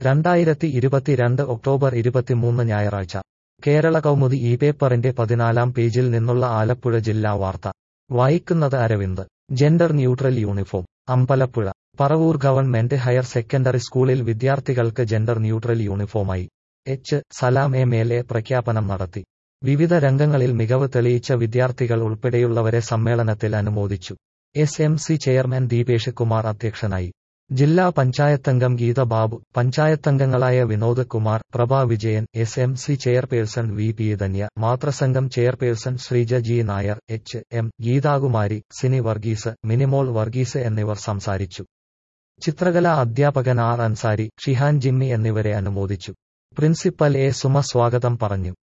രണ്ടായിരത്തി ഇരുപത്തിരണ്ട് ഒക്ടോബർ ഇരുപത്തിമൂന്ന് ഞായറാഴ്ച കേരള കൗമുദി ഈ പേപ്പറിന്റെ പതിനാലാം പേജിൽ നിന്നുള്ള ആലപ്പുഴ ജില്ലാ വാർത്ത വായിക്കുന്നത് Aravind gender neutral uniform Ambalappuzha Paravur government higher secondary സ്കൂളിൽ വിദ്യാർത്ഥികൾക്ക് ജെൻഡർ ന്യൂട്രൽ യൂണിഫോമായി H Salam M L A പ്രഖ്യാപനം നടത്തി വിവിധ രംഗങ്ങളിൽ മികവ് തെളിയിച്ച വിദ്യാർത്ഥികൾ ഉൾപ്പെടെയുള്ളവരെ സമ്മേളനത്തിൽ അനുമോദിച്ചു S M C chairman Deepesh Kumar അധ്യക്ഷനായി ജില്ലാ പഞ്ചായത്തംഗം ഗീത ബാബു പഞ്ചായത്തംഗങ്ങളായ Vinod Kumar Prabha Vijayan S M C chairperson V P Dhanya മാതൃസംഘം chairperson Sreeja G Nair H M Geethakumari Sini Varghese Minimol Varghese എന്നിവർ സംസാരിച്ചു ചിത്രകലാ അധ്യാപകൻ ആർ അൻസാരി ഷിഹാൻ ജിമ്മി എന്നിവരെ അനുമോദിച്ചു പ്രിൻസിപ്പൽ എ സുമ സ്വാഗതം പറഞ്ഞു